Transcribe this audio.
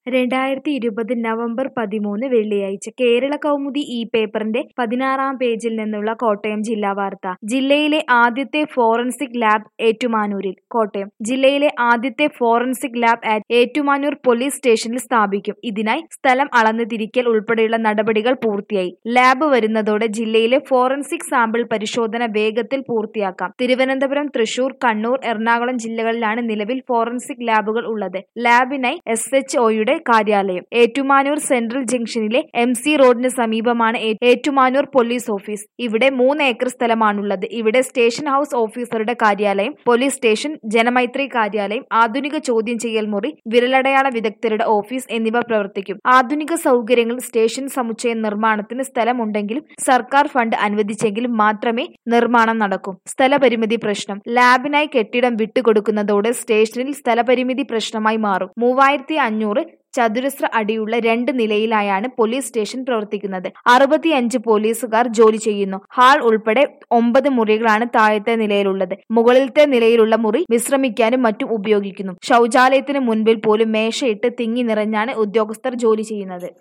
രണ്ടായിരത്തി ഇരുപത് നവംബർ പതിമൂന്ന് വെള്ളിയാഴ്ച കേരള കൗമുദി ഈ പേപ്പറിന്റെ പതിനാറാം പേജിൽ നിന്നുള്ള കോട്ടയം ജില്ലാ വാർത്ത ജില്ലയിലെ ആദ്യത്തെ ഫോറൻസിക് ലാബ് ഏറ്റുമാനൂരിൽ കോട്ടയം ജില്ലയിലെ ആദ്യത്തെ ഫോറൻസിക് ലാബ് ആറ്റ് ഏറ്റുമാനൂർ പോലീസ് സ്റ്റേഷനിൽ സ്ഥാപിക്കും ഇതിനായി സ്ഥലം അളന്ന് തിരിക്കൽ ഉൾപ്പെടെയുള്ള നടപടികൾ പൂർത്തിയായി ലാബ് വരുന്നതോടെ ജില്ലയിലെ ഫോറൻസിക് സാമ്പിൾ പരിശോധന വേഗത്തിൽ പൂർത്തിയാക്കാം തിരുവനന്തപുരം തൃശൂർ കണ്ണൂർ എറണാകുളം ജില്ലകളിലാണ് നിലവിൽ ഫോറൻസിക് ലാബുകൾ ഉള്ളത് ലാബിനായി എസ് എച്ച് ഒയുടെ കാര്യാലയം ഏറ്റുമാനൂർ സെൻട്രൽ ജംഗ്ഷനിലെ എം സി റോഡിന് സമീപമാണ് ഏ- ഏറ്റുമാനൂർ പോലീസ് ഓഫീസ് ഇവിടെ മൂന്ന് ഏക്കർ സ്ഥലമാണുള്ളത് ഇവിടെ സ്റ്റേഷൻ ഹൗസ് ഓഫീസറുടെ കാര്യാലയം പോലീസ് സ്റ്റേഷൻ ജനമൈത്രി കാര്യാലയം ആധുനിക ചോദ്യം ചെയ്യൽ മുറി വിരലടയാള വിദഗ്ധരുടെ ഓഫീസ് എന്നിവ പ്രവർത്തിക്കും ആധുനിക സൗകര്യങ്ങൾ സ്റ്റേഷൻ സമുച്ചയ നിർമ്മാണത്തിന് സ്ഥലമുണ്ടെങ്കിലും സർക്കാർ ഫണ്ട് അനുവദിച്ചെങ്കിലും മാത്രമേ നിർമ്മാണം നടക്കൂ സ്ഥലപരിമിതി പ്രശ്നം ലാബിനായി കെട്ടിടം വിട്ടുകൊടുക്കുന്നതോടെ സ്റ്റേഷനിൽ സ്ഥലപരിമിതി പ്രശ്നമായി മാറും മൂവായിരത്തി അഞ്ഞൂറ് ചതുരശ്ര അടിയുള്ള രണ്ട് നിലയിലായാണ് പോലീസ് സ്റ്റേഷൻ പ്രവർത്തിക്കുന്നത് അറുപത്തിയഞ്ച് പോലീസുകാർ ജോലി ചെയ്യുന്നു ഹാൾ ഉൾപ്പെടെ ഒമ്പത് മുറികളാണ് താഴത്തെ നിലയിലുള്ളത് മുകളിലത്തെ നിലയിലുള്ള മുറി വിശ്രമിക്കാനും മറ്റും ഉപയോഗിക്കുന്നു ശൗചാലയത്തിന് മുൻപിൽ പോലും മേശയിട്ട് തിങ്ങി നിറഞ്ഞാണ് ഉദ്യോഗസ്ഥർ ജോലി ചെയ്യുന്നത്